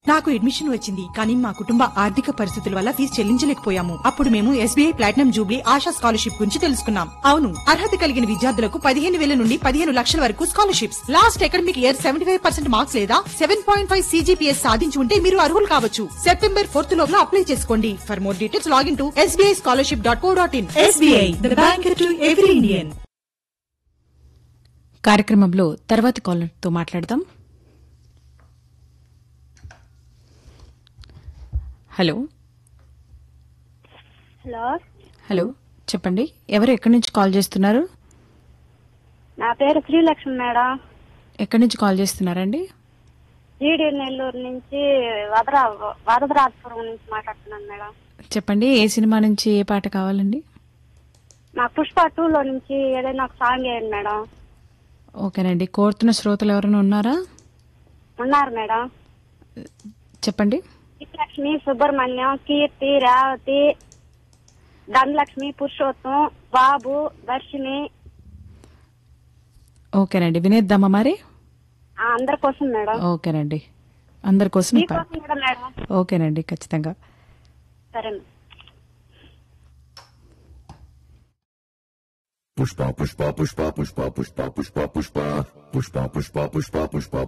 నాకు అడ్మిషన్ వచ్చింది కానీ మా కుటుంబ ఆర్థిక పరిస్థితుల వల్ల ఫీజు చెల్లించలేకపోయాము అప్పుడు మేము SBI platinum jubilee Asha scholarship గురించి తెలుసుకున్నాం అవును అర్హత కలిగిన విద్యార్థులకు పదిహేను వేల నుండి పదిహేను లక్షల వరకు scholarships last academic year seventy five percent marks లేదా సెవెన్ పాయింట్ ఫైవ్ సీజీపీఎస్ సాధించి ఉంటే మీరు అర్హులు కావచ్చు సెప్టెంబర్ ఫోర్త్ లోపల అప్లై చేసుకోండి for more details login to SBI scholarship dot co dot in SBI the bank to every Indian కార్యక్రమంలో తర్వాతి కాలర్తో మాట్లాడదాం హలో హలో హలో చెప్పండి ఎవరు ఎక్కడి నుంచి కాల్ చేస్తున్నారు నా పేరు శ్రీలక్ష్మి మేడం ఎక్కడి నుంచి కాల్ చేస్తున్నారండి జీడి నెల్లూరు నుంచి వదరా వరదరాజపురం నుంచి మాట్లాడుతున్నాను మేడం చెప్పండి ఏ సినిమా నుంచి ఏ పాట కావాలండి మా పుష్ప టూలో నుంచి ఏదైనా ఒక సాంగ్ వేయండి మేడం ఓకేనండి కోరుతున్న శ్రోతలు ఎవరైనా ఉన్నారా ఉన్నారు మేడం చెప్పండి శ్రీలక్ష్మి సుబ్రహ్మణ్యం కీర్తి రేవతి ధనలక్ష్మి పురుషోత్తం బాబు దర్శిని ఓకేనండి వినేద్దామా మరి ఆ, అందరి కోసం మేడం ఓకేనండి అందరి కోసం ఈ పాట మీకోసం కూడా మేడం ఓకేనండి ఖచ్చితంగా సరే madam Pushpa, pushpa, pushpa, pushpa, pushpa, pushpa, pushpa, pushpa, pushpa, pushpa, pushpa, pushpa,